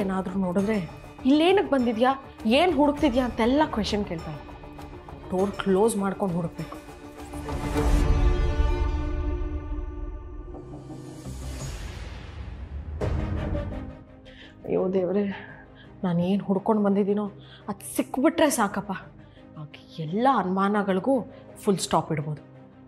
ಏನಾದರೂ ನೋಡಿದ್ರೆ ಇಲ್ಲೇನಕ್ಕೆ ಬಂದಿದ್ಯಾ ಏನು ಹುಡುಕ್ತಿದ್ಯಾ ಅಂತೆಲ್ಲ ಕ್ವೆಶನ್ ಕೇಳ್ತಾಳೆ ಡೋರ್ ಕ್ಲೋಸ್ ಮಾಡ್ಕೊಂಡು ಹುಡುಕ್ಬೇಕು ಅಯ್ಯೋ ದೇವ್ರೆ ನಾನು ಏನು ಹುಡ್ಕೊಂಡು ಬಂದಿದ್ದೀನೋ ಅದು ಸಿಕ್ಬಿಟ್ರೆ ಸಾಕಪ್ಪ ಆಗ ಎಲ್ಲ ಅನುಮಾನಗಳಿಗೂ ಫುಲ್ ಸ್ಟಾಪ್ ಇಡ್ಬೋದು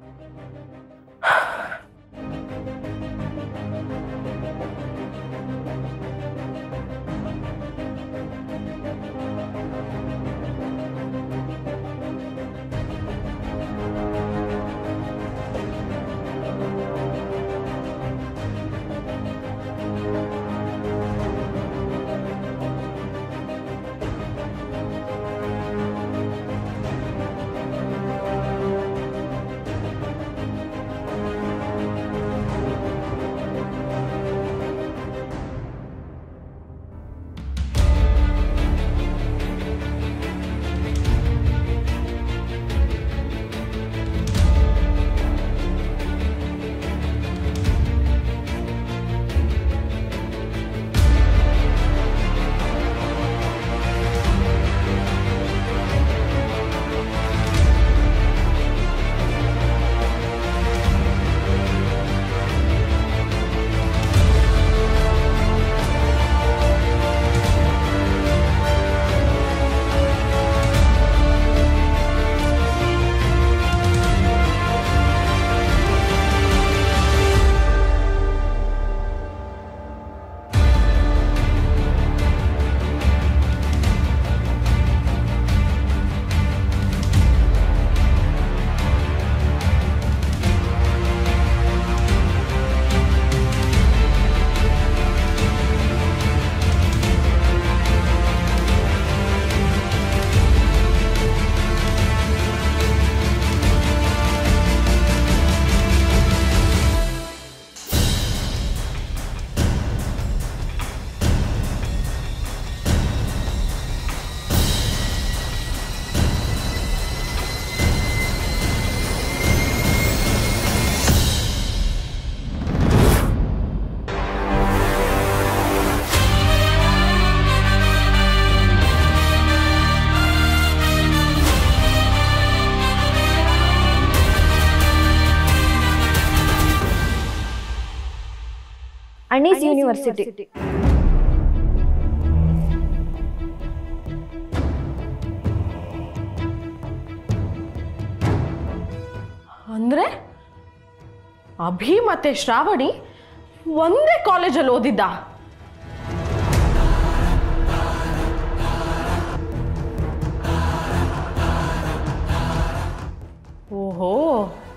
ಅನೀಸ್ ಯೂನಿವರ್ಸಿಟಿ ಅಂದರೆ ಅಭಿ ಮತ್ತೆ ಶ್ರಾವಣಿ ಒಂದೇ ಕಾಲೇಜಲ್ಲಿ ಓದಿದ್ದ ಓಹೋ